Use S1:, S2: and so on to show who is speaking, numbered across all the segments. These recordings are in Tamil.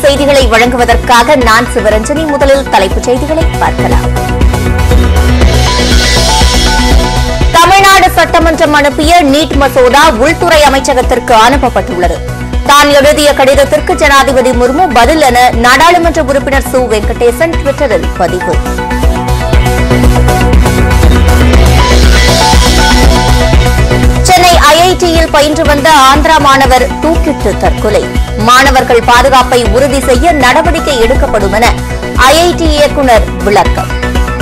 S1: செய்திகளை வழங்குவதற்காக நான் சிவரஞ்சனி முதலில் தலைப்புச் செய்திகளை பார்க்கலாம் தமிழ்நாடு சட்டமன்றம் அனுப்பிய நீட் மசோதா உள்துறை அமைச்சகத்திற்கு அனுப்பப்பட்டுள்ளது தான் எழுதிய கடிதத்திற்கு ஜனாதிபதி முர்மு பதில் என நாடாளுமன்ற உறுப்பினர் சு வெங்கடேசன் டுவிட்டரில் பதிவு சென்னை ஐஐடியில் பயின்று வந்த ஆந்திரா மாணவர் தூக்கிட்டு தற்கொலை மாணவர்கள் பாதுகாப்பை உறுதி செய்ய நடவடிக்கை எடுக்கப்படும் என ஐஐடி இயக்குநர் விளக்கம்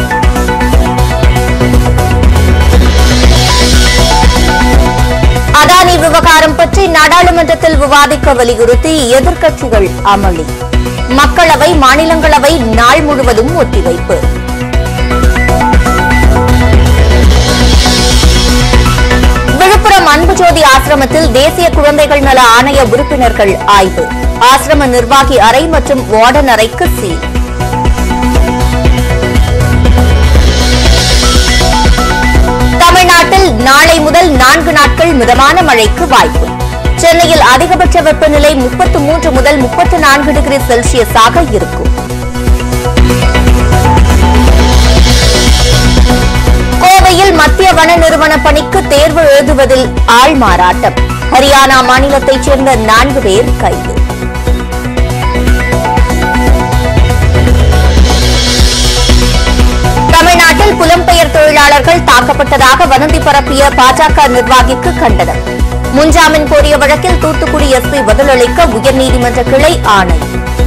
S1: அதானி விவகாரம் பற்றி நாடாளுமன்றத்தில் விவாதிக்க வலியுறுத்தி எதிர்க்கட்சிகள் அமளி மக்களவை மாநிலங்களவை நாள் முழுவதும் ஒத்திவைப்பு விழுப்புரம் அன்புஜோதி ஆசிரமத்தில் தேசிய குழந்தைகள் நல ஆணைய உறுப்பினர்கள் ஆய்வு ஆசிரம நிர்வாகி அறை மற்றும் வார்டன் அறைக்கு சீல் தமிழ்நாட்டில் நாளை முதல் நான்கு நாட்கள் மிதமான மழைக்கு வாய்ப்பு சென்னையில் அதிகபட்ச வெப்பநிலை முப்பத்து மூன்று முதல் முப்பத்து நான்கு டிகிரி செல்சியஸாக இருக்கும் கோவையில் மத்திய வன நிறுவன பணிக்கு தேர்வு எழுதுவதில் ஆள் மாறாட்டம் ஹரியானா மாநிலத்தைச் சேர்ந்த நான்கு பேர் கைது தமிழ்நாட்டில் புலம்பெயர் தொழிலாளர்கள் தாக்கப்பட்டதாக வதந்தி பரப்பிய பாஜக நிர்வாகிக்கு கண்டனம் முன்ஜாமீன் கோரிய வழக்கில் தூத்துக்குடி எஸ்பி பதிலளிக்க உயர்நீதிமன்ற கிளை ஆணை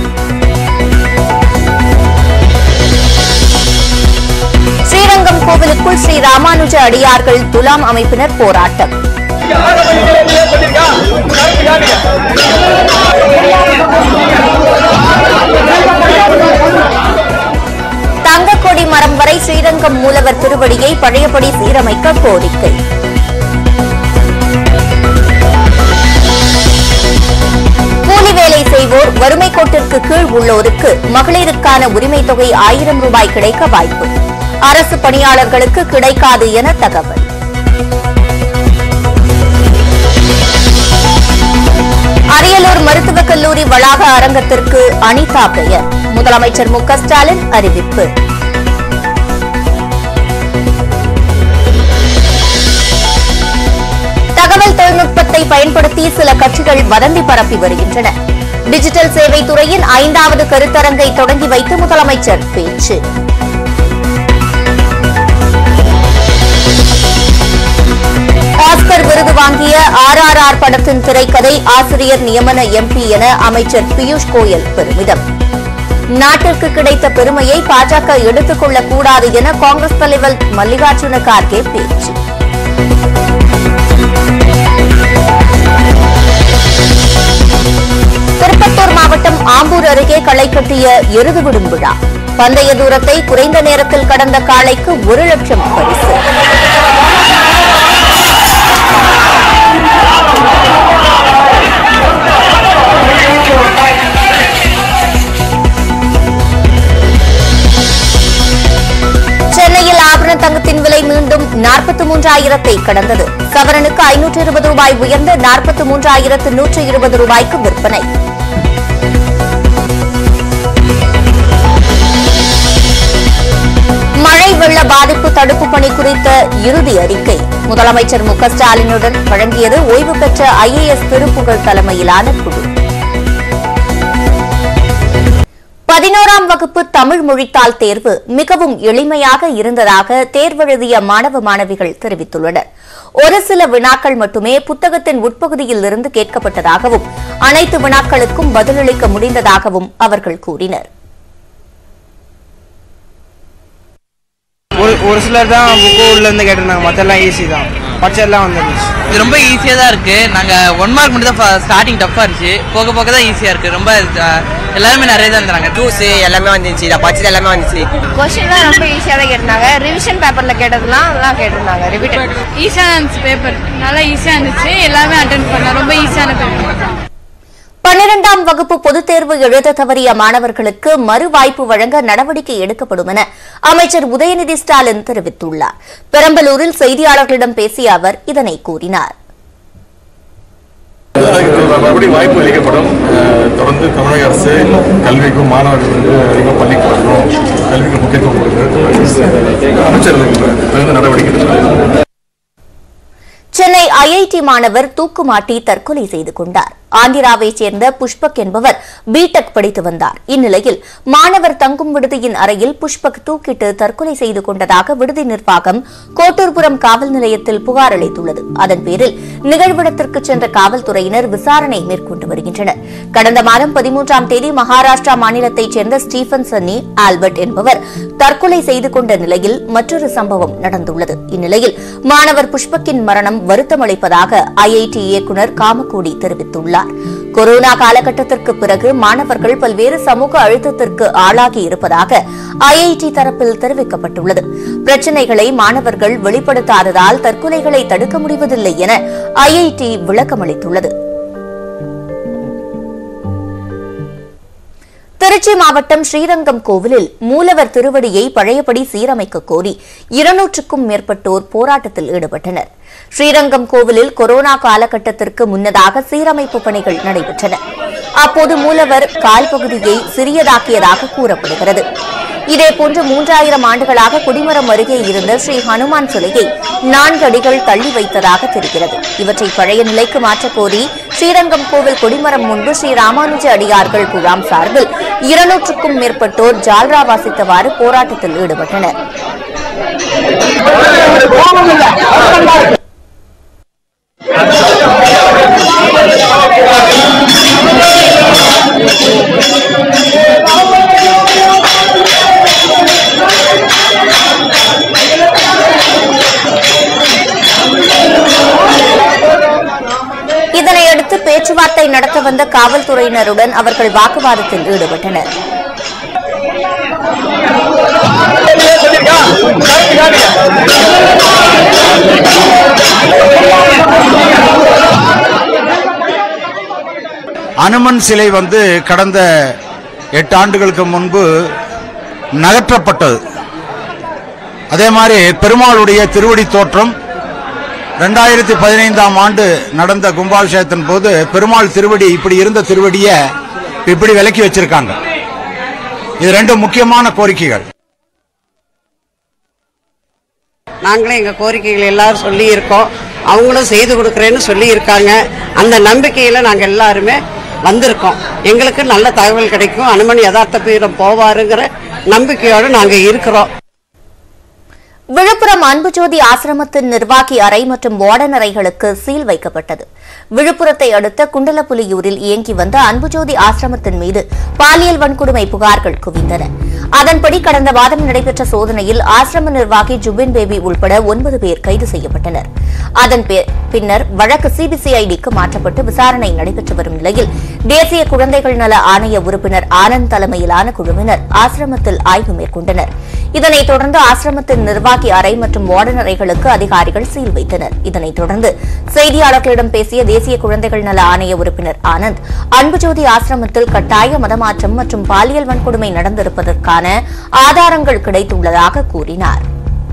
S1: ஸ்ரீரங்கம் கோவிலுக்குள் ஸ்ரீ ராமானுஜ அடியார்கள் துலாம் அமைப்பினர் போராட்டம் தங்கக்கொடி மரம் வரை ஸ்ரீரங்கம் மூலவர் திருவடியை பழையபடி சீரமைக்க கோரிக்கை கூலி வேலை செய்வோர் வறுமை கோட்டிற்கு கீழ் உள்ளோருக்கு மகளிருக்கான உரிமை தொகை ஆயிரம் ரூபாய் கிடைக்க வாய்ப்பு அரசு பணியாளர்களுக்கு கிடைக்காது என தகவல் அரியலூர் மருத்துவக் கல்லூரி வளாக அரங்கத்திற்கு அனிதா பெயர் முதலமைச்சர் மு க ஸ்டாலின் அறிவிப்பு தகவல் தொழில்நுட்பத்தை பயன்படுத்தி சில கட்சிகள் வதந்தி பரப்பி வருகின்றன டிஜிட்டல் சேவை துறையின் ஐந்தாவது கருத்தரங்கை தொடங்கி வைத்து முதலமைச்சர் பேச்சு ஆஸ்கர் விருது வாங்கிய ஆர் ஆர் ஆர் படத்தின் திரைக்கதை ஆசிரியர் நியமன எம்பி என அமைச்சர் பியூஷ் கோயல் பெருமிதம் நாட்டிற்கு கிடைத்த பெருமையை பாஜக எடுத்துக் கொள்ளக் கூடாது என காங்கிரஸ் தலைவர் மல்லிகார்ஜுன கார்கே பேச்சு திருப்பத்தூர் மாவட்டம் ஆம்பூர் அருகே களை கட்டிய எருது விடும் விழா பந்தய தூரத்தை குறைந்த நேரத்தில் கடந்த காளைக்கு ஒரு லட்சம் பரிசு சென்னையில் ஆபரண தங்கத்தின் விலை மீண்டும் நாற்பத்தி மூன்றாயிரத்தை கடந்தது சவரனுக்கு ஐநூற்று இருபது ரூபாய் உயர்ந்து நாற்பத்தி மூன்றாயிரத்து நூற்று இருபது ரூபாய்க்கு விற்பனை மழை வெள்ள பாதிப்பு தடுப்பு பணி குறித்த இறுதி அறிக்கை முதலமைச்சர் மு க ஸ்டாலினுடன் வழங்கியது ஓய்வு பெற்ற ஐஏஎஸ் திருப்புகழ் தலைமையிலான குழு பதினோராம் வகுப்பு தமிழ் மொழித்தாள் தேர்வு மிகவும் எளிமையாக இருந்ததாக தேர்வெழுதிய மாணவ மாணவிகள் தெரிவித்துள்ளனர் ஒரு சில வினாக்கள் மட்டுமே புத்தகத்தின் உட்பகுதியில் இருந்து கேட்கப்பட்டதாகவும் அனைத்து வினாக்களுக்கும் பதிலளிக்க முடிந்ததாகவும் அவர்கள் கூறினர்
S2: ஒரு ஒரு சிலர் தான் புக்கு உள்ள இருந்து கேட்டிருந்தாங்க மற்றெல்லாம் ஈஸி தான் பச்சைலாம் வந்துருந்துச்சு
S3: இது ரொம்ப ஈஸியாக தான் இருக்கு நாங்கள் ஒன் மார்க் மட்டும் தான் ஸ்டார்டிங் டஃப்பாக இருந்துச்சு போக போக தான் ஈஸியாக இருக்கு ரொம்ப அஹ், எல்லாருமே நிறைய தான் இருந்தாங்க
S4: ஜூஸ் எல்லாமே வந்துச்சு இதை படிச்சது எல்லாமே வந்துச்சு
S5: கொஸ்டின்லாம் ரொம்ப ஈஸியாக தான் கேட்டிருந்தாங்க ரிவிஷன் பேப்பரில் கேட்டதுலாம் அதெல்லாம் கேட்டிருந்தாங்க ரிவிட்டன்
S6: ஈஸியாக இருந்துச்சு பேப்பர் நல்லா ஈஸியாக இருந்துச்சு எல்லாமே அட்டன் பண்ண ரொம்ப ஈஸியான பேப்பர்
S1: பன்னிரண்டாம் வகுப்பு பொதுத் தேர்வு எழுத தவறிய மாணவர்களுக்கு மறு வாய்ப்பு வழங்க நடவடிக்கை எடுக்கப்படும் என அமைச்சர் உதயநிதி ஸ்டாலின் தெரிவித்துள்ளார் பெரம்பலூரில் செய்தியாளர்களிடம் பேசிய அவர் இதனை கூறினார்
S7: அதுக்கு மறுபடியும் வாய்ப்பு அளிக்கப்படும் அஹ், தொடர்ந்து தமிழக அரசு கல்விக்கும் மாணவர்கள் வந்து அதிகமாக பள்ளிக்கு வரணும் கல்விக்கு முக்கியத்துவம் கொடுக்கணும் அமைச்சர்களுக்கு தகுந்த நடவடிக்கை எடுக்கணும்
S1: சென்னை ஐஐடி மாணவர் தூக்குமாட்டி தற்கொலை செய்து கொண்டார் ஆந்திராவைச் சேர்ந்த புஷ்பக் என்பவர் பிடெக் படித்து வந்தார் இந்நிலையில் மாணவர் தங்கும் விடுதியின் அறையில் புஷ்பக் தூக்கிட்டு தற்கொலை செய்து கொண்டதாக விடுதி நிர்வாகம் கோட்டூர்புரம் காவல் நிலையத்தில் புகார் அளித்துள்ளது அதன் பேரில் நிகழ்விடத்திற்கு சென்ற காவல்துறையினர் விசாரணை மேற்கொண்டு வருகின்றனர் கடந்த மாதம் பதிமூன்றாம் தேதி மகாராஷ்டிரா மாநிலத்தைச் சேர்ந்த ஸ்டீபன் சன்னி ஆல்பர்ட் என்பவர் தற்கொலை செய்து கொண்ட நிலையில் மற்றொரு சம்பவம் நடந்துள்ளது இந்நிலையில் மாணவர் புஷ்பக்கின் மரணம் வருத்தமளிப்பதாக ஐஐடி இயக்குநர் காமகோடி தெரிவித்துள்ளார் கொரோனா காலகட்டத்திற்கு பிறகு மாணவர்கள் பல்வேறு சமூக அழுத்தத்திற்கு ஆளாகி இருப்பதாக ஐஐடி தரப்பில் தெரிவிக்கப்பட்டுள்ளது பிரச்சினைகளை மாணவர்கள் வெளிப்படுத்தாததால் தற்கொலைகளை தடுக்க முடிவதில்லை என ஐஐடி விளக்கமளித்துள்ளது திருச்சி மாவட்டம் ஸ்ரீரங்கம் கோவிலில் மூலவர் திருவடியை பழையபடி சீரமைக்க கோரி இருநூற்றுக்கும் மேற்பட்டோர் போராட்டத்தில் ஈடுபட்டனர் ஸ்ரீரங்கம் கோவிலில் கொரோனா காலகட்டத்திற்கு முன்னதாக சீரமைப்பு பணிகள் நடைபெற்றன அப்போது மூலவர் கால் பகுதியை சிறியதாக்கியதாக கூறப்படுகிறது இதேபோன்று மூன்றாயிரம் ஆண்டுகளாக குடிமரம் அருகே இருந்த ஸ்ரீ ஹனுமான் சிலையை நான்கு அடிகள் தள்ளி வைத்ததாக தெரிகிறது இவற்றை பழைய நிலைக்கு மாற்றக் கோரி ஸ்ரீரங்கம் கோவில் கொடிமரம் முன்பு ஸ்ரீ ராமானுஜ அடியார்கள் குழாம் சார்பில் இருநூற்றுக்கும் மேற்பட்டோர் ஜால்ரா வாசித்தவாறு போராட்டத்தில் ஈடுபட்டனர் இதனையடுத்து பேச்சுவார்த்தை நடத்த வந்த காவல்துறையினருடன் அவர்கள் வாக்குவாதத்தில் ஈடுபட்டனர்
S8: அனுமன் சிலை வந்து கடந்த எட்டு ஆண்டுகளுக்கு முன்பு நகற்றப்பட்டது அதே மாதிரி பெருமாளுடைய திருவடி தோற்றம் ரெண்டாயிரத்தி பதினைந்தாம் ஆண்டு நடந்த கும்பாபிஷேகத்தின் போது பெருமாள் திருவடி இப்படி இருந்த திருவடியை இப்படி விலக்கி வச்சிருக்காங்க இது ரெண்டு முக்கியமான கோரிக்கைகள்
S9: நாங்களும் எங்கள் கோரிக்கைகள் எல்லாரும் சொல்லி இருக்கோம் அவங்களும் செய்து கொடுக்குறேன்னு சொல்லி இருக்காங்க அந்த நம்பிக்கையில் நாங்கள் எல்லாருமே வந்திருக்கோம் எங்களுக்கு நல்ல தகவல் கிடைக்கும் அனுமன் யதார்த்த பீடம் போவாருங்கிற நம்பிக்கையோடு நாங்கள் இருக்கிறோம்
S1: விழுப்புரம் அன்புஜோதி ஆசிரமத்தின் நிர்வாகி அறை மற்றும் வார்டன் அறைகளுக்கு சீல் வைக்கப்பட்டது விழுப்புரத்தை அடுத்த குண்டலப்புலியூரில் இயங்கி வந்த அன்புஜோதி ஆசிரமத்தின் மீது பாலியல் வன்கொடுமை புகார்கள் குவிந்தன அதன்படி கடந்த வாரம் நடைபெற்ற சோதனையில் ஆசிரம நிர்வாகி ஜுபின் பேபி உள்பட ஒன்பது பேர் கைது செய்யப்பட்டனர் அதன் பே- பின்னர் வழக்கு சிபிசிஐடிக்கு மாற்றப்பட்டு விசாரணை நடைபெற்று வரும் நிலையில் தேசிய குழந்தைகள் நல ஆணைய உறுப்பினர் ஆனந்த் தலைமையிலான குழுவினர் ஆசிரமத்தில் ஆய்வு மேற்கொண்டனர் இதனைத் தொடர்ந்து ஆசிரமத்தின் நிர்வாகி அறை மற்றும் வார்டன் அறைகளுக்கு அதிகாரிகள் சீல் வைத்தனர் இதனைத் தொடர்ந்து செய்தியாளர்களிடம் பேசிய தேசிய குழந்தைகள் நல ஆணைய உறுப்பினர் ஆனந்த் அன்புஜோதி ஆசிரமத்தில் கட்டாய மதமாற்றம் மற்றும் பாலியல் வன்கொடுமை நடந்திருப்பதற்கான ஆதாரங்கள் கிடைத்துள்ளதாக கூறினார்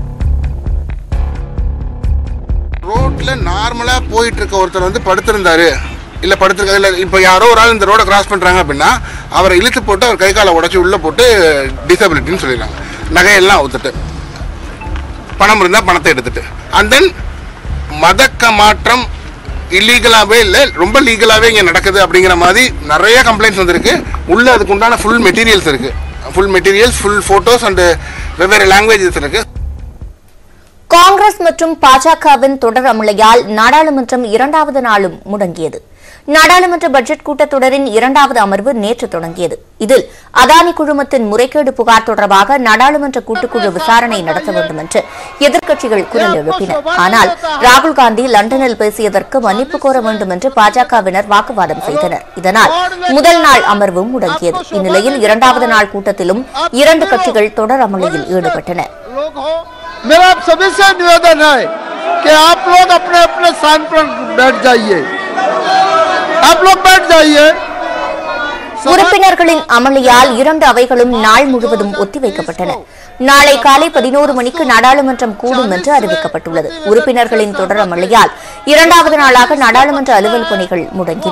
S10: ரோட்ல நார்மலா போயிட்டு இருக்க ஒருத்தர் வந்து படுத்திருந்தாரு இல்ல படுத்திருக்காரு இல்ல இப்ப யாரோ ஒரு ஆள் இந்த ரோட கிராஸ் பண்றாங்க அப்படின்னா அவரை இழுத்து போட்டு அவர் கை காலை உடைச்சு உள்ள போட்டு டிசபிலிட்டின்னு சொல்லிடுறாங்க நகையெல்லாம் அவுத்துட்டு பணம் இருந்தா பணத்தை எடுத்துட்டு அண்ட் தென் மதக்க மாற்றம் இல்லீகலாவே இல்லை ரொம்ப லீகலாவே இங்க நடக்குது அப்படிங்கிற மாதிரி நிறைய கம்ப்ளைண்ட்ஸ் வந்திருக்கு உள்ள அதுக்கு உண்டான ஃபுல் மெட்டீரியல்ஸ் இருக்கு full materials full photos and வெவ்வேறு லாங்குவேஜஸ் இருக்கு
S1: காங்கிரஸ் மற்றும் பாஜகவின் தொடர் அமளியால் நாடாளுமன்றம் இரண்டாவது நாளும் முடங்கியது நாடாளுமன்ற பட்ஜெட் கூட்டத்தொடரின் இரண்டாவது அமர்வு நேற்று தொடங்கியது இதில் அதானி குழுமத்தின் முறைகேடு புகார் தொடர்பாக நாடாளுமன்ற கூட்டுக்குழு விசாரணை நடத்த வேண்டும் என்று எதிர்க்கட்சிகள் குரல் எழுப்பின ஆனால் ராகுல் காந்தி லண்டனில் பேசியதற்கு மன்னிப்பு கோர வேண்டும் என்று பாஜகவினர் வாக்குவாதம் செய்தனர் இதனால் முதல் நாள் அமர்வும் முடங்கியது இந்நிலையில் இரண்டாவது நாள் கூட்டத்திலும் இரண்டு கட்சிகள் தொடர் அமளியில் ஈடுபட்டன
S11: मेरा आप सभी से निवेदन है कि आप लोग अपने अपने स्थान पर बैठ जाइए आप लोग बैठ जाइए
S1: உறுப்பினர்களின் அமளியால் இரண்டு அவைகளும் நாள் முழுவதும் ஒத்திவைக்கப்பட்டன நாளை காலை பதினோரு மணிக்கு நாடாளுமன்றம் கூடும் என்று அறிவிக்கப்பட்டுள்ளது உறுப்பினர்களின் தொடர் அமளியால் இரண்டாவது நாளாக நாடாளுமன்ற அலுவல் பணிகள் முடங்கின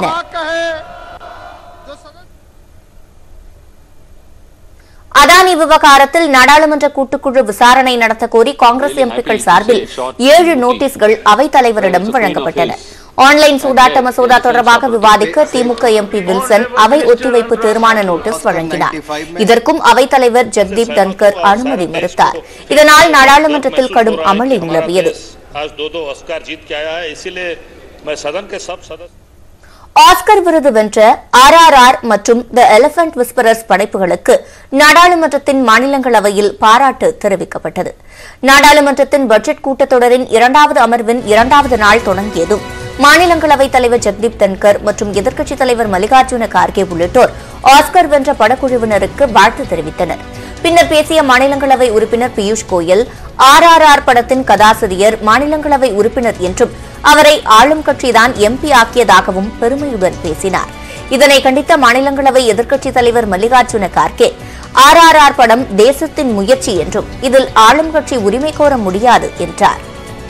S1: அதானி விவகாரத்தில் நாடாளுமன்ற கூட்டுக்குழு விசாரணை நடத்த கோரி காங்கிரஸ் எம்பிக்கள் சார்பில் ஏழு நோட்டீஸ்கள் அவைத் தலைவரிடம் வழங்கப்பட்டன ஆன்லைன் சூதாட்ட மசோதா தொடர்பாக விவாதிக்க திமுக எம்பி வில்சன் அவை ஒத்திவைப்பு தீர்மான நோட்டீஸ் வழங்கினார் இதற்கும் அவைத் தலைவர் ஜெக்தீப் தன்கர் அனுமதி மறுத்தார் இதனால் நாடாளுமன்றத்தில் கடும் அமளி நிலவியது
S12: आज दो दो ऑस्कार जीत के आया है इसीलिए मैं सदन के सब सदस्य
S1: ஆஸ்கர் விருது வென்ற ஆர்ஆர்ஆர் மற்றும் த எலிபென்ட் விஸ்பரர்ஸ் படைப்புகளுக்கு நாடாளுமன்றத்தின் மாநிலங்களவையில் பாராட்டு தெரிவிக்கப்பட்டது நாடாளுமன்றத்தின் பட்ஜெட் கூட்டத்தொடரின் இரண்டாவது அமர்வின் இரண்டாவது நாள் தொடங்கியதும் மாநிலங்களவைத் தலைவர் ஜெக்தீப் தன்கர் மற்றும் எதிர்க்கட்சித் தலைவர் மல்லிகார்ஜுன கார்கே உள்ளிட்டோர் ஆஸ்கர் வென்ற படக்குழுவினருக்கு வாழ்த்து தெரிவித்தனர் பின்னர் பேசிய மாநிலங்களவை உறுப்பினர் பியூஷ் கோயல் ஆர்ஆர்ஆர் படத்தின் கதாசிரியர் மாநிலங்களவை உறுப்பினர் என்றும் அவரை ஆளும் கட்சிதான் எம்பி ஆக்கியதாகவும் பெருமையுடன் பேசினார் இதனை கண்டித்த மாநிலங்களவை எதிர்க்கட்சித் தலைவர் மல்லிகார்ஜுன கார்கே ஆர்ஆர்ஆர் படம் தேசத்தின் முயற்சி என்றும் இதில் ஆளும் கட்சி உரிமை கோர முடியாது என்றார்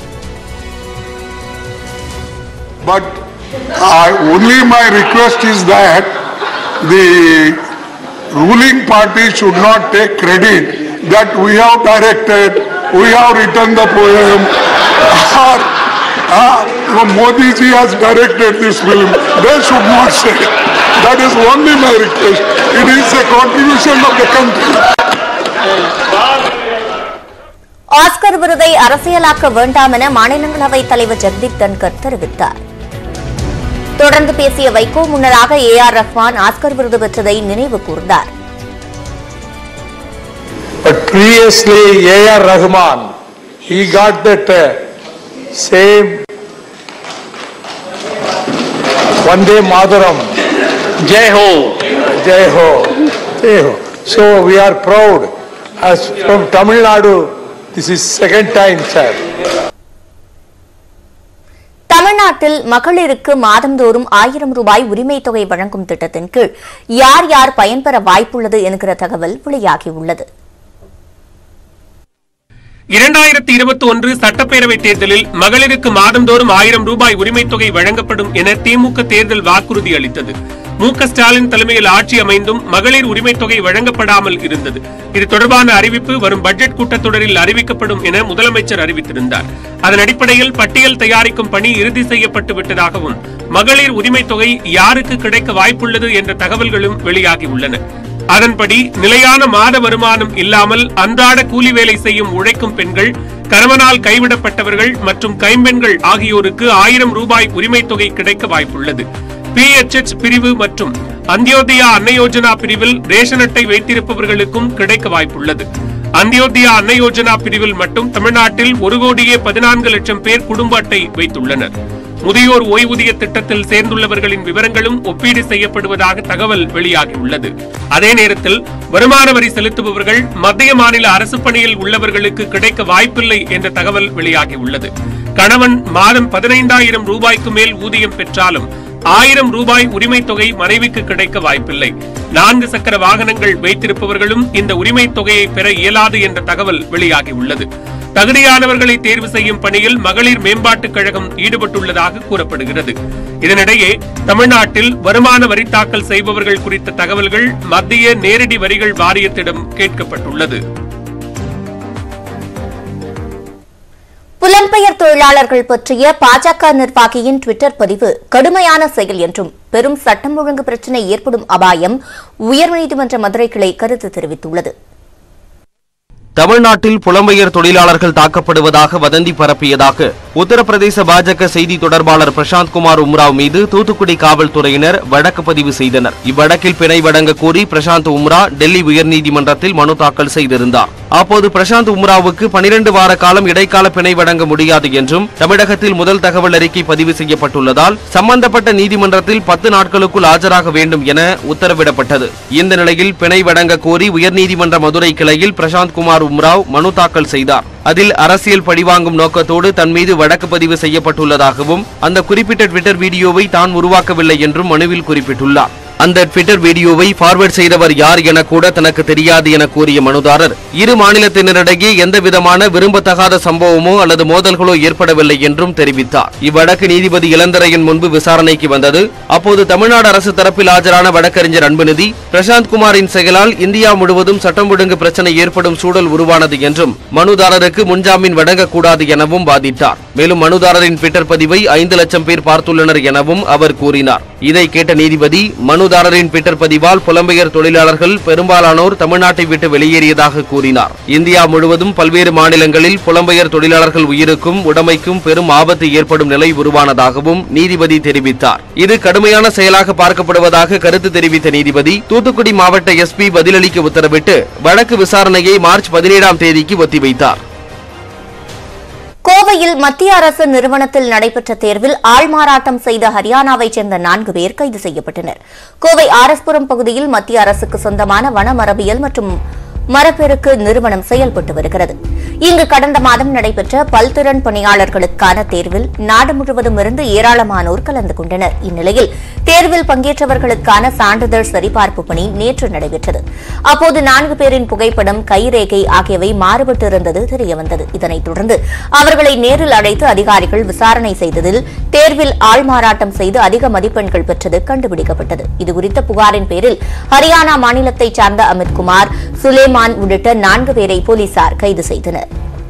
S13: But I, only my request is that the ruling party should not take credit that we have directed, we have written the poem, or uh, Modi ji has directed this film. They should not say. That is only my request. It is a contribution of the country.
S1: Oscar விருதை அரசியலாக்க வேண்டாம் என மாநிலங்களவை தலைவர் ஜெக்தீப் தன்கர் தெரிவித்தார் தொடர்ந்து பேசிய வைகோ முன்னதாக ஏ ஆர் ரஹ்மான் ஆஸ்கர் விருது பெற்றதை நினைவு கூர்ந்தார்
S14: But previously, A.R. Rahman, he got that uh, same Vande Madaram. Jai Ho. Jai Ho. Jai Ho. So we are proud. As from Tamil Nadu, this is second time, sir.
S1: தமிழ்நாட்டில் மகளிருக்கு மாதந்தோறும் ஆயிரம் ரூபாய் உரிமை தொகை வழங்கும் திட்டத்தின் கீழ் யார் யார் பயன்பெற வாய்ப்புள்ளது என்கிற தகவல் வெளியாகியுள்ளது
S15: இரண்டாயிரத்தி இருபத்தி ஒன்று சட்டப்பேரவைத் தேர்தலில் மகளிருக்கு மாதந்தோறும் ஆயிரம் ரூபாய் உரிமைத் தொகை வழங்கப்படும் என திமுக தேர்தல் வாக்குறுதி அளித்தது மு க ஸ்டாலின் தலைமையில் ஆட்சி அமைந்தும் மகளிர் உரிமைத் தொகை வழங்கப்படாமல் இருந்தது இது தொடர்பான அறிவிப்பு வரும் பட்ஜெட் கூட்டத்தொடரில் அறிவிக்கப்படும் என முதலமைச்சர் அறிவித்திருந்தார் அதன் அடிப்படையில் பட்டியல் தயாரிக்கும் பணி இறுதி செய்யப்பட்டு விட்டதாகவும் மகளிர் உரிமைத் தொகை யாருக்கு கிடைக்க வாய்ப்புள்ளது என்ற தகவல்களும் வெளியாகியுள்ளன அதன்படி நிலையான மாத வருமானம் இல்லாமல் அன்றாட கூலி வேலை செய்யும் உழைக்கும் பெண்கள் கணவனால் கைவிடப்பட்டவர்கள் மற்றும் கைம்பெண்கள் ஆகியோருக்கு ஆயிரம் ரூபாய் உரிமைத் தொகை கிடைக்க வாய்ப்புள்ளது பிஎச்எச் பிரிவு மற்றும் அந்தியோதயா அன்ன யோஜனா பிரிவில் ரேஷன் அட்டை வைத்திருப்பவர்களுக்கும் கிடைக்க வாய்ப்புள்ளது அந்தியோதயா அன்ன யோஜனா பிரிவில் மட்டும் தமிழ்நாட்டில் ஒரு கோடியே பதினான்கு லட்சம் பேர் குடும்ப அட்டை வைத்துள்ளனர் முதியோர் ஓய்வூதிய திட்டத்தில் சேர்ந்துள்ளவர்களின் விவரங்களும் ஒப்பீடு செய்யப்படுவதாக தகவல் வெளியாகியுள்ளது அதே நேரத்தில் வருமான வரி செலுத்துபவர்கள் மத்திய மாநில அரசு பணியில் உள்ளவர்களுக்கு கிடைக்க வாய்ப்பில்லை என்ற தகவல் வெளியாகியுள்ளது கணவன் மாதம் பதினைந்தாயிரம் ரூபாய்க்கு மேல் ஊதியம் பெற்றாலும் ஆயிரம் ரூபாய் உரிமைத் தொகை மனைவிக்கு கிடைக்க வாய்ப்பில்லை நான்கு சக்கர வாகனங்கள் வைத்திருப்பவர்களும் இந்த உரிமைத் தொகையை பெற இயலாது என்ற தகவல் வெளியாகியுள்ளது தகுதியானவர்களை தேர்வு செய்யும் பணியில் மகளிர் மேம்பாட்டுக் கழகம் ஈடுபட்டுள்ளதாக கூறப்படுகிறது இதனிடையே தமிழ்நாட்டில் வருமான வரி தாக்கல் செய்பவர்கள் குறித்த தகவல்கள் மத்திய நேரடி வரிகள் வாரியத்திடம் கேட்கப்பட்டுள்ளது
S1: புலம்பெயர் தொழிலாளர்கள் பற்றிய பாஜக நிர்வாகியின் டுவிட்டர் பதிவு கடுமையான செயல் என்றும் பெரும் சட்டம் ஒழுங்கு பிரச்சினை ஏற்படும் அபாயம் உயர்நீதிமன்ற மதுரை கிளை கருத்து தெரிவித்துள்ளது
S16: தமிழ்நாட்டில் புலம்பெயர் தொழிலாளர்கள் தாக்கப்படுவதாக வதந்தி பரப்பியதாக உத்தரப்பிரதேச பாஜக செய்தி தொடர்பாளர் பிரசாந்த் குமார் உம்ராவ் மீது தூத்துக்குடி காவல்துறையினர் வழக்கு பதிவு செய்தனர் இவ்வழக்கில் பிணை வழங்க கோரி பிரசாந்த் உம்ரா டெல்லி உயர்நீதிமன்றத்தில் மனு தாக்கல் செய்திருந்தார் அப்போது பிரசாந்த் உம்ராவுக்கு பனிரெண்டு வார காலம் இடைக்கால பிணை வழங்க முடியாது என்றும் தமிழகத்தில் முதல் தகவல் அறிக்கை பதிவு செய்யப்பட்டுள்ளதால் சம்பந்தப்பட்ட நீதிமன்றத்தில் பத்து நாட்களுக்குள் ஆஜராக வேண்டும் என உத்தரவிடப்பட்டது இந்த நிலையில் பிணை வழங்க கோரி உயர்நீதிமன்ற மதுரை கிளையில் பிரசாந்த் குமார் உம்ராவ் மனு தாக்கல் செய்தார் அதில் அரசியல் பழிவாங்கும் நோக்கத்தோடு தன் மீது வழக்கு பதிவு செய்யப்பட்டுள்ளதாகவும் அந்த குறிப்பிட்ட ட்விட்டர் வீடியோவை தான் உருவாக்கவில்லை என்றும் மனுவில் குறிப்பிட்டுள்ளார் அந்த ட்விட்டர் வீடியோவை ஃபார்வர்ட் செய்தவர் யார் என கூட தனக்கு தெரியாது என கூறிய மனுதாரர் இரு மாநிலத்தினரிடையே எந்தவிதமான விரும்பத்தகாத சம்பவமோ அல்லது மோதல்களோ ஏற்படவில்லை என்றும் தெரிவித்தார் இவ்வழக்கு நீதிபதி இளந்தரையன் முன்பு விசாரணைக்கு வந்தது அப்போது தமிழ்நாடு அரசு தரப்பில் ஆஜரான வழக்கறிஞர் அன்புநிதி பிரசாந்த் குமாரின் செயலால் இந்தியா முழுவதும் சட்டம் ஒழுங்கு பிரச்சனை ஏற்படும் சூழல் உருவானது என்றும் மனுதாரருக்கு முன்ஜாமீன் வழங்கக்கூடாது எனவும் வாதிட்டார் மேலும் மனுதாரரின் ட்விட்டர் பதிவை ஐந்து லட்சம் பேர் பார்த்துள்ளனர் எனவும் அவர் கூறினார் இதை கேட்ட நீதிபதி மனுதாரரின் ட்விட்டர் பதிவால் புலம்பெயர் தொழிலாளர்கள் பெரும்பாலானோர் தமிழ்நாட்டை விட்டு வெளியேறியதாக கூறினார் இந்தியா முழுவதும் பல்வேறு மாநிலங்களில் புலம்பெயர் தொழிலாளர்கள் உயிருக்கும் உடைமைக்கும் பெரும் ஆபத்து ஏற்படும் நிலை உருவானதாகவும் நீதிபதி தெரிவித்தார் இது கடுமையான செயலாக பார்க்கப்படுவதாக கருத்து தெரிவித்த நீதிபதி தூத்துக்குடி மாவட்ட எஸ்பி பதிலளிக்க உத்தரவிட்டு வழக்கு விசாரணையை மார்ச் பதினேழாம் தேதிக்கு ஒத்திவைத்தார்
S1: கோவையில் மத்திய அரசு நிறுவனத்தில் நடைபெற்ற தேர்வில் ஆள்மாறாட்டம் செய்த ஹரியானாவைச் சேர்ந்த நான்கு பேர் கைது செய்யப்பட்டனர் கோவை ஆர்எஸ்புரம் பகுதியில் மத்திய அரசுக்கு சொந்தமான வனமரபியல் மற்றும் மரப்பெருக்கு நிறுவனம் செயல்பட்டு வருகிறது இங்கு கடந்த மாதம் நடைபெற்ற பல்திறன் பணியாளர்களுக்கான தேர்வில் நாடு முழுவதும் இருந்து ஏராளமானோர் கலந்து கொண்டனர் இந்நிலையில் தேர்வில் பங்கேற்றவர்களுக்கான சான்றிதழ் சரிபார்ப்பு பணி நேற்று நடைபெற்றது அப்போது நான்கு பேரின் புகைப்படம் கைரேகை ஆகியவை மாறுபட்டு இருந்தது தெரியவந்தது இதனைத் தொடர்ந்து அவர்களை நேரில் அழைத்து அதிகாரிகள் விசாரணை செய்ததில் தேர்வில் ஆள்மாறாட்டம் செய்து அதிக மதிப்பெண்கள் பெற்றது கண்டுபிடிக்கப்பட்டது இதுகுறித்த புகாரின் பேரில் ஹரியானா மாநிலத்தைச் சார்ந்த அமித்குமார் சுலேமான் உள்ளிட்ட நான்கு பேரை போலீசார் கைது செய்தனர்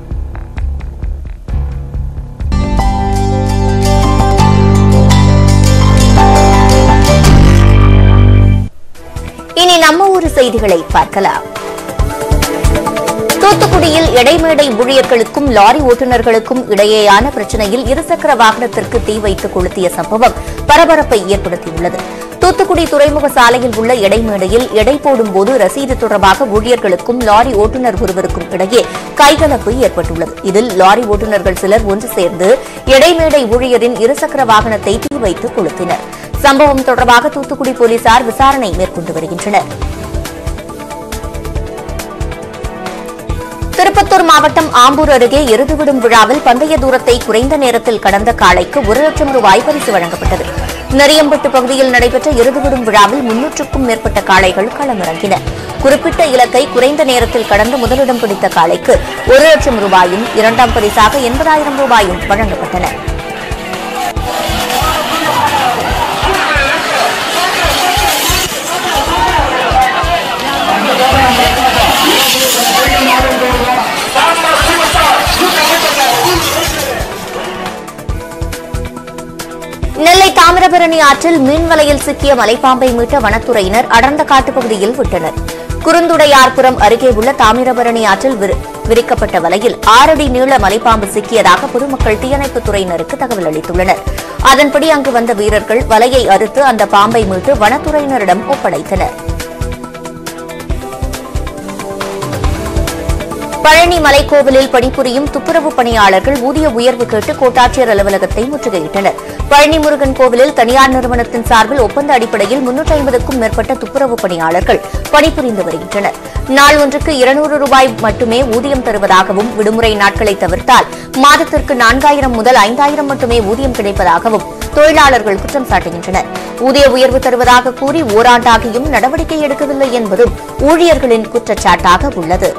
S1: இனி நம்ம ஊர் செய்திகளை பார்க்கலாம் தூத்துக்குடியில் இடைமேடை ஊழியர்களுக்கும் லாரி ஓட்டுநர்களுக்கும் இடையேயான பிரச்சனையில் இருசக்கர வாகனத்திற்கு தீ வைத்து கொளுத்திய சம்பவம் பரபரப்பை ஏற்படுத்தியுள்ளது தூத்துக்குடி துறைமுக சாலையில் உள்ள இடைமேடையில் எடை போடும்போது ரசீது தொடர்பாக ஊழியர்களுக்கும் லாரி ஓட்டுநர் ஒருவருக்கும் இடையே கைகலப்பு ஏற்பட்டுள்ளது இதில் லாரி ஓட்டுநர்கள் சிலர் ஒன்று சேர்ந்து இடைமேடை ஊழியரின் இருசக்கர வாகனத்தை தீ வைத்து கொளுத்தினர் சம்பவம் தொடர்பாக தூத்துக்குடி போலீசார் விசாரணை மேற்கொண்டு வருகின்றனர் திருப்பத்தூர் மாவட்டம் ஆம்பூர் அருகே எருதுவிடும் விழாவில் பந்தய தூரத்தை குறைந்த நேரத்தில் கடந்த காளைக்கு ஒரு லட்சம் ரூபாய் பரிசு வழங்கப்பட்டது நரியம்பட்டு பகுதியில் நடைபெற்ற எருதுவிடும் விழாவில் முன்னூற்றுக்கும் மேற்பட்ட காளைகள் களமிறங்கின குறிப்பிட்ட இலக்கை குறைந்த நேரத்தில் கடந்து முதலிடம் பிடித்த காளைக்கு ஒரு லட்சம் ரூபாயும் இரண்டாம் பரிசாக எண்பதாயிரம் ரூபாயும் வழங்கப்பட்டன நெல்லை தாமிரபரணி ஆற்றில் மீன்வலையில் சிக்கிய மலைப்பாம்பை மீட்ட வனத்துறையினர் அடர்ந்த காட்டுப்பகுதியில் விட்டனர் குறுந்துடையார்புரம் அருகே உள்ள தாமிரபரணி ஆற்றில் விரி- விரிக்கப்பட்ட வலையில் ஆறடி நீள மலைப்பாம்பு சிக்கியதாக பொதுமக்கள் தீயணைப்புத் துறையினருக்கு தகவல் அளித்துள்ளனர் அதன்படி அங்கு வந்த வீரர்கள் வலையை அறுத்து அந்த பாம்பை மீட்டு வனத்துறையினரிடம் ஒப்படைத்தனர் பழனி மலைக்கோவிலில் பணிபுரியும் துப்புரவு பணியாளர்கள் ஊதிய உயர்வு கேட்டு கோட்டாட்சியர் அலுவலகத்தை முற்றுகையிட்டனர் பழனி முருகன் கோவிலில் தனியார் நிறுவனத்தின் சார்பில் ஒப்பந்த அடிப்படையில் முன்னூற்றி ஐம்பதுக்கும் மேற்பட்ட துப்புரவு பணியாளர்கள் பணிபுரிந்து வருகின்றனர் நாள் ஒன்றுக்கு இருநூறு ரூபாய் மட்டுமே ஊதியம் தருவதாகவும் விடுமுறை நாட்களை தவிர்த்தால் மாதத்திற்கு நான்காயிரம் முதல் ஐந்தாயிரம் மட்டுமே ஊதியம் கிடைப்பதாகவும் தொழிலாளர்கள் குற்றம் சாட்டுகின்றனர் ஊதிய உயர்வு தருவதாக கூறி ஓராண்டாகியும் நடவடிக்கை எடுக்கவில்லை என்பதும் ஊழியர்களின் குற்றச்சாட்டாக உள்ளது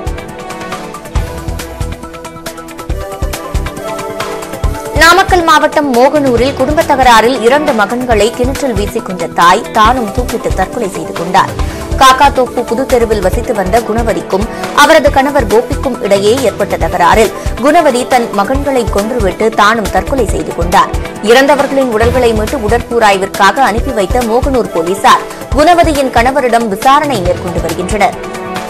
S1: நாமக்கல் மாவட்டம் மோகனூரில் குடும்ப தகராறில் இரண்டு மகன்களை கிணற்றில் வீசிக் கொண்ட தாய் தானும் தூக்கிட்டு தற்கொலை செய்து கொண்டார் காக்காத்தோப்பு புதுத்தெருவில் வசித்து வந்த குணவதிக்கும் அவரது கணவர் கோபிக்கும் இடையே ஏற்பட்ட தகராறில் குணவதி தன் மகன்களை கொன்றுவிட்டு தானும் தற்கொலை செய்து கொண்டார் இறந்தவர்களின் உடல்களை மீட்டு உடற்கூராய்விற்காக அனுப்பி வைத்த மோகனூர் போலீசார் குணவதியின் கணவரிடம் விசாரணை மேற்கொண்டு வருகின்றனர்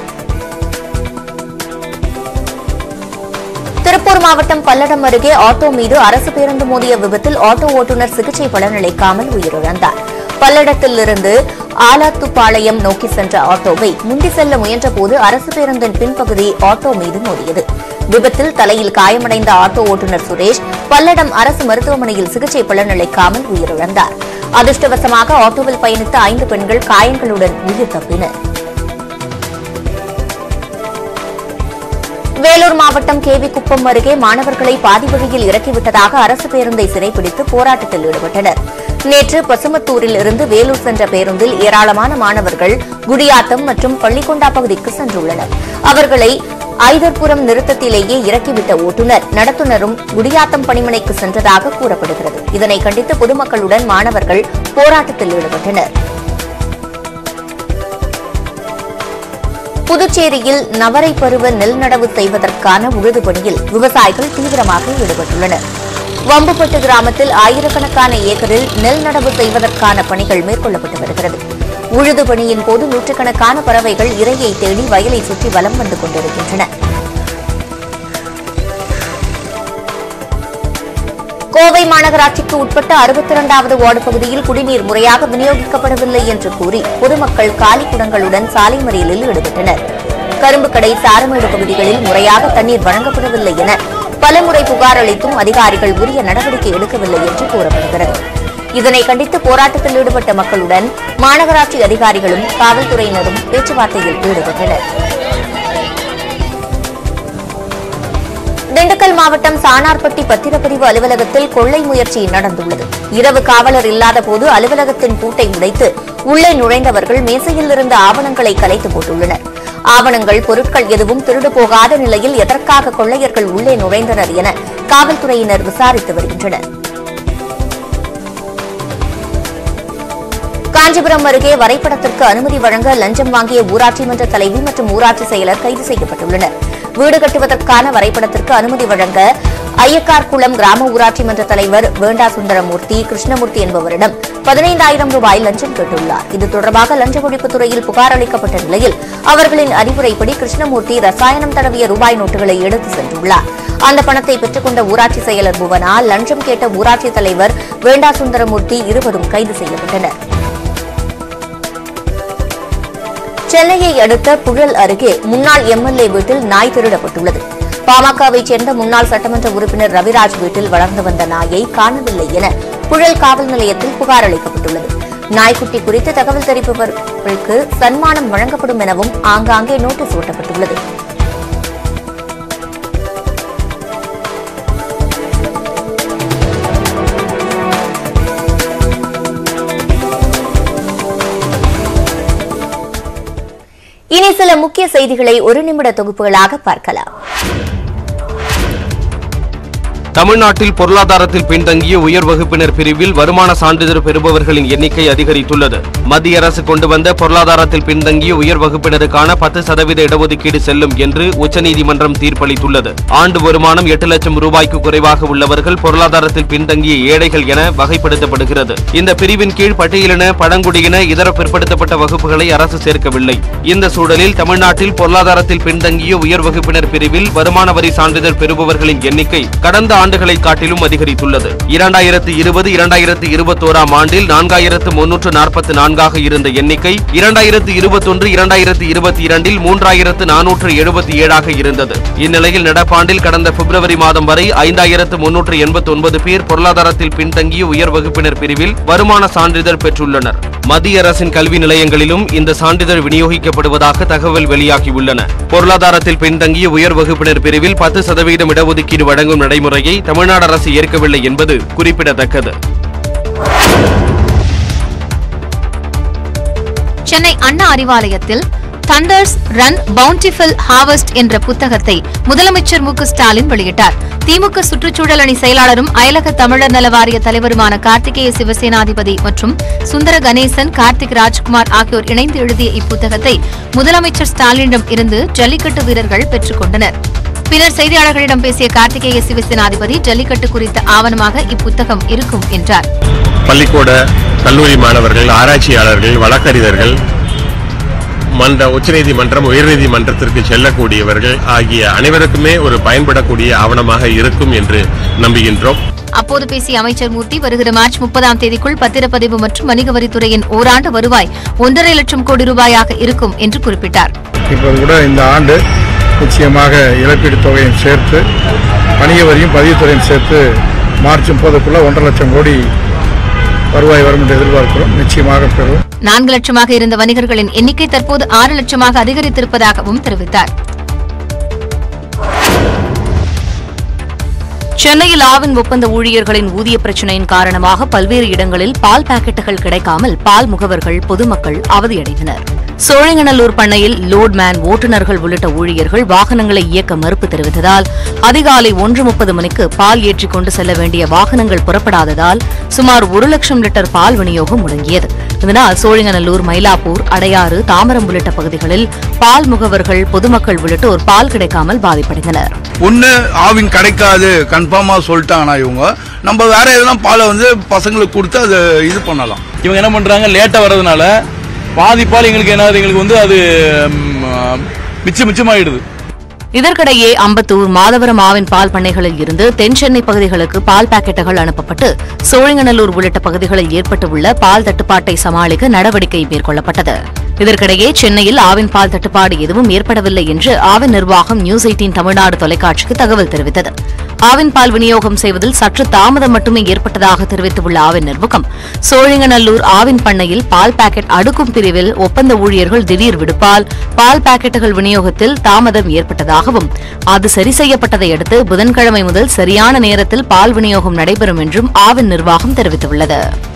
S1: திருப்பூர் மாவட்டம் பல்லடம் அருகே ஆட்டோ மீது அரசு பேருந்து மோதிய விபத்தில் ஆட்டோ ஓட்டுநர் சிகிச்சை பலனளிக்காமல் உயிரிழந்தார் பல்லடத்திலிருந்து ஆலாத்துப்பாளையம் நோக்கி சென்ற ஆட்டோவை முந்தி செல்ல முயன்றபோது அரசு பேருந்தின் பின்பகுதி ஆட்டோ மீது மோதியது விபத்தில் தலையில் காயமடைந்த ஆட்டோ ஓட்டுநர் சுரேஷ் பல்லடம் அரசு மருத்துவமனையில் சிகிச்சை பலனளிக்காமல் உயிரிழந்தார் அதிர்ஷ்டவசமாக ஆட்டோவில் பயணித்த ஐந்து பெண்கள் காயங்களுடன் உயிர் தப்பினர் வேலூர் மாவட்டம் கேவிக்குப்பம் அருகே மாணவர்களை பாதி வழியில் இறக்கிவிட்டதாக அரசு பேருந்தை சிறைப்பிடித்து போராட்டத்தில் ஈடுபட்டனர் நேற்று பசுமத்தூரில் இருந்து வேலூர் சென்ற பேருந்தில் ஏராளமான மாணவர்கள் குடியாத்தம் மற்றும் பள்ளிக்கொண்டா பகுதிக்கு சென்றுள்ளனர் அவர்களை ஐதர்புரம் நிறுத்தத்திலேயே இறக்கிவிட்ட ஓட்டுநர் நடத்துனரும் குடியாத்தம் பணிமனைக்கு சென்றதாக கூறப்படுகிறது இதனை கண்டித்து பொதுமக்களுடன் மாணவர்கள் போராட்டத்தில் ஈடுபட்டனர் புதுச்சேரியில் நவரை பருவ நெல் நடவு செய்வதற்கான உழுது பணியில் விவசாயிகள் தீவிரமாக ஈடுபட்டுள்ளனர் வம்புப்பட்டு கிராமத்தில் ஆயிரக்கணக்கான ஏக்கரில் நெல் நடவு செய்வதற்கான பணிகள் மேற்கொள்ளப்பட்டு வருகிறது உழுது பணியின் போது நூற்றுக்கணக்கான பறவைகள் இரையை தேடி வயலை சுற்றி வலம் வந்து கொண்டிருக்கின்றன கோவை மாநகராட்சிக்கு உட்பட்ட அறுபத்தி இரண்டாவது வார்டு பகுதியில் குடிநீர் முறையாக விநியோகிக்கப்படவில்லை என்று கூறி பொதுமக்கள் காலி குடங்களுடன் சாலை மறியலில் ஈடுபட்டனர் கரும்புக்கடை சாரமேடு பகுதிகளில் முறையாக தண்ணீர் வழங்கப்படவில்லை என பலமுறை புகார் அளித்தும் அதிகாரிகள் உரிய நடவடிக்கை எடுக்கவில்லை என்று கூறப்படுகிறது இதனை கண்டித்து போராட்டத்தில் ஈடுபட்ட மக்களுடன் மாநகராட்சி அதிகாரிகளும் காவல்துறையினரும் பேச்சுவார்த்தையில் ஈடுபட்டனர் திண்டுக்கல் மாவட்டம் சானார்பட்டி பத்திரப்பதிவு அலுவலகத்தில் கொள்ளை முயற்சி நடந்துள்ளது இரவு காவலர் இல்லாத போது அலுவலகத்தின் பூட்டை உடைத்து உள்ளே நுழைந்தவர்கள் மேசையில் இருந்த ஆவணங்களை கலைத்து போட்டுள்ளனர் ஆவணங்கள் பொருட்கள் எதுவும் திருடு போகாத நிலையில் எதற்காக கொள்ளையர்கள் உள்ளே நுழைந்தனர் என காவல்துறையினர் விசாரித்து வருகின்றனர் காஞ்சிபுரம் அருகே வரைபடத்திற்கு அனுமதி வழங்க லஞ்சம் வாங்கிய ஊராட்சி மன்ற தலைவி மற்றும் ஊராட்சி செயலர் கைது செய்யப்பட்டுள்ளனர் வீடு கட்டுவதற்கான வரைபடத்திற்கு அனுமதி வழங்க ஐயக்கார்குளம் கிராம ஊராட்சி மன்ற தலைவர் வேண்டா சுந்தரமூர்த்தி கிருஷ்ணமூர்த்தி என்பவரிடம் பதினைந்தாயிரம் ரூபாய் லஞ்சம் கேட்டுள்ளார் இது தொடர்பாக லஞ்ச ஒழிப்புத் துறையில் புகார் அளிக்கப்பட்ட நிலையில் அவர்களின் அறிவுரைப்படி கிருஷ்ணமூர்த்தி ரசாயனம் தடவிய ரூபாய் நோட்டுகளை எடுத்து சென்றுள்ளார் அந்த பணத்தை பெற்றுக்கொண்ட ஊராட்சி செயலர் புவனா லஞ்சம் கேட்ட ஊராட்சி தலைவர் வேண்டா சுந்தரமூர்த்தி இருவரும் கைது செய்யப்பட்டனர் சென்னையை அடுத்த புழல் அருகே முன்னாள் எம்எல்ஏ வீட்டில் நாய் திருடப்பட்டுள்ளது பாமகவைச் சேர்ந்த முன்னாள் சட்டமன்ற உறுப்பினர் ரவிராஜ் வீட்டில் வளர்ந்து வந்த நாயை காணவில்லை என புழல் காவல் நிலையத்தில் புகார் அளிக்கப்பட்டுள்ளது நாய்க்குட்டி குறித்து தகவல் தெரிவிப்பவர்களுக்கு சன்மானம் வழங்கப்படும் எனவும் ஆங்காங்கே நோட்டீஸ் ஒட்டப்பட்டுள்ளது இனி சில முக்கிய செய்திகளை ஒரு நிமிட தொகுப்புகளாக பார்க்கலாம்
S16: தமிழ்நாட்டில் பொருளாதாரத்தில் பின்தங்கிய உயர் வகுப்பினர் பிரிவில் வருமான சான்றிதழ் பெறுபவர்களின் எண்ணிக்கை அதிகரித்துள்ளது மத்திய அரசு கொண்டு வந்த பொருளாதாரத்தில் பின்தங்கிய உயர் வகுப்பினருக்கான பத்து சதவீத இடஒதுக்கீடு செல்லும் என்று உச்சநீதிமன்றம் தீர்ப்பளித்துள்ளது ஆண்டு வருமானம் எட்டு லட்சம் ரூபாய்க்கு குறைவாக உள்ளவர்கள் பொருளாதாரத்தில் பின்தங்கிய ஏழைகள் என வகைப்படுத்தப்படுகிறது இந்த பிரிவின் கீழ் பட்டியலின பழங்குடியின இதர பிற்படுத்தப்பட்ட வகுப்புகளை அரசு சேர்க்கவில்லை இந்த சூழலில் தமிழ்நாட்டில் பொருளாதாரத்தில் பின்தங்கிய உயர் வகுப்பினர் பிரிவில் வருமான வரி சான்றிதழ் பெறுபவர்களின் எண்ணிக்கை கடந்த ஆண்டுகளை காட்டிலும் அதிகரித்துள்ளது இரண்டாயிரத்து இருபது இரண்டாயிரத்து இருபத்தோராம் ஆண்டில் நான்காயிரத்து முன்னூற்று நாற்பத்தி நான்காக இருந்த எண்ணிக்கை இரண்டாயிரத்து இருபத்தொன்று இரண்டாயிரத்து இருபத்தி இரண்டில் மூன்றாயிரத்து நானூற்று எழுபத்தி ஏழாக இருந்தது இந்நிலையில் நடப்பாண்டில் கடந்த பிப்ரவரி மாதம் வரை ஐந்தாயிரத்து முன்னூற்று எண்பத்தி ஒன்பது பேர் பொருளாதாரத்தில் பின்தங்கிய உயர் வகுப்பினர் பிரிவில் வருமான சான்றிதழ் பெற்றுள்ளனர் மத்திய அரசின் கல்வி நிலையங்களிலும் இந்த சான்றிதழ் விநியோகிக்கப்படுவதாக தகவல் வெளியாகியுள்ளன பொருளாதாரத்தில் பின்தங்கிய உயர் வகுப்பினர் பிரிவில் பத்து சதவீதம் இடஒதுக்கீடு வழங்கும் நடைமுறையை தமிழ்நாடு அரசு ஏற்கவில்லை என்பது குறிப்பிடத்தக்கது
S17: சென்னை அண்ணா அறிவாலயத்தில் தண்டர்ஸ் ரன் பவுண்டிஃபுல் ஹார்வெஸ்ட் என்ற புத்தகத்தை முதலமைச்சர் மு க ஸ்டாலின் வெளியிட்டார் திமுக சுற்றுச்சூழல் அணி செயலாளரும் அயலக தமிழர் நல வாரிய தலைவருமான கார்த்திகேய சிவசேனாதிபதி மற்றும் சுந்தர கணேசன் கார்த்திக் ராஜ்குமார் ஆகியோர் இணைந்து எழுதிய இப்புத்தகத்தை முதலமைச்சர் ஸ்டாலினிடம் இருந்து ஜல்லிக்கட்டு வீரர்கள் பெற்றுக் கொண்டனர் பின்னர் செய்தியாளர்களிடம் பேசிய கார்த்திகேய சிவசேனாதிபதி ஜல்லிக்கட்டு குறித்த ஆவணமாக இப்புத்தகம் இருக்கும் என்றார்
S18: பள்ளிக்கூட கல்லூரி மாணவர்கள் ஆராய்ச்சியாளர்கள் வழக்கறிஞர்கள் மன்ற உச்சநீதிமன்றம் உயர்நீதிமன்றத்திற்கு செல்லக்கூடியவர்கள் ஆகிய அனைவருக்குமே ஒரு பயன்படக்கூடிய ஆவணமாக இருக்கும் என்று நம்புகின்றோம்
S17: அப்போது பேசிய அமைச்சர் மூர்த்தி வருகிற மார்ச் முப்பதாம் தேதிக்குள் பத்திரப்பதிவு மற்றும் வணிக வரித்துறையின் ஓராண்டு வருவாய் ஒன்றரை லட்சம் கோடி ரூபாயாக இருக்கும் என்று குறிப்பிட்டார்
S19: இப்போது கூட இந்த ஆண்டு நிச்சயமாக இழப்பீடு தொகையும் சேர்த்து வணிக வரியும் பதிவுத்துறையும் சேர்த்து மார்ச் முப்பதுக்குள்ள ஒன்றரை லட்சம் கோடி வருவாய் வரும் என்று எதிர்பார்க்கிறோம் நிச்சயமாக பெறும்
S17: நான்கு லட்சமாக இருந்த வணிகர்களின் எண்ணிக்கை தற்போது ஆறு லட்சமாக அதிகரித்திருப்பதாகவும் தெரிவித்தார் சென்னையில் ஆவின் ஒப்பந்த ஊழியர்களின் ஊதிய பிரச்சினையின் காரணமாக பல்வேறு இடங்களில் பால் பாக்கெட்டுகள் கிடைக்காமல் பால் முகவர்கள் பொதுமக்கள் அவதியடைந்தனர் சோழிங்கநல்லூர் பண்ணையில் லோட்மேன் ஓட்டுநர்கள் உள்ளிட்ட ஊழியர்கள் வாகனங்களை இயக்க மறுப்பு தெரிவித்ததால் அதிகாலை ஒன்று முப்பது மணிக்கு பால் ஏற்றிக் கொண்டு செல்ல வேண்டிய வாகனங்கள் புறப்படாததால் சுமார் ஒரு லட்சம் லிட்டர் பால் விநியோகம் முடங்கியது இதனால் சோழிங்கநல்லூர் மயிலாப்பூர் அடையாறு தாமரம் உள்ளிட்ட பகுதிகளில் பால் முகவர்கள் பொதுமக்கள் உள்ளிட்டோர் பால் கிடைக்காமல் பாதிப்படைந்தனர்
S8: ஒன்று ஆவின் கிடைக்காது கன்ஃபார்மாக சொல்லிட்டாங்கன்னா இவங்க நம்ம வேற எதனா பாலை வந்து பசங்களுக்கு கொடுத்து அதை இது பண்ணலாம்
S20: இவங்க என்ன பண்றாங்க லேட்டா வர்றதுனால பாதி பால் எங்களுக்கு என்ன ஆகுது, எங்களுக்கு வந்து அது ம், மிச்சம் மிச்சமாயிடுது
S17: இதற்கிடையே அம்பத்தூர் மாதவரம் ஆவின் பால் பண்ணைகளில் இருந்து தென் சென்னை பகுதிகளுக்கு பால் பாக்கெட்டுகள் அனுப்பப்பட்டு சோழிங்கநல்லூர் உள்ளிட்ட பகுதிகளில் ஏற்பட்டுள்ள பால் தட்டுப்பாட்டை சமாளிக்க நடவடிக்கை மேற்கொள்ளப்பட்டது இதற்கிடையே சென்னையில் ஆவின் பால் தட்டுப்பாடு எதுவும் ஏற்படவில்லை என்று ஆவின் நிர்வாகம் நியூஸ் எயிட்டீன் தமிழ்நாடு தொலைக்காட்சிக்கு தகவல் தெரிவித்தது ஆவின் பால் விநியோகம் செய்வதில் சற்று தாமதம் மட்டுமே ஏற்பட்டதாக தெரிவித்துள்ள ஆவின் நிர்வாகம் சோழிங்கநல்லூர் ஆவின் பண்ணையில் பால் பாக்கெட் அடுக்கும் பிரிவில் ஒப்பந்த ஊழியர்கள் திடீர் விடுப்பால் பால் பாக்கெட்டுகள் விநியோகத்தில் தாமதம் ஏற்பட்டதாகவும் அது சரி செய்யப்பட்டதை அடுத்து புதன்கிழமை முதல் சரியான நேரத்தில் பால் விநியோகம் நடைபெறும் என்றும் ஆவின் நிர்வாகம் தெரிவித்துள்ளது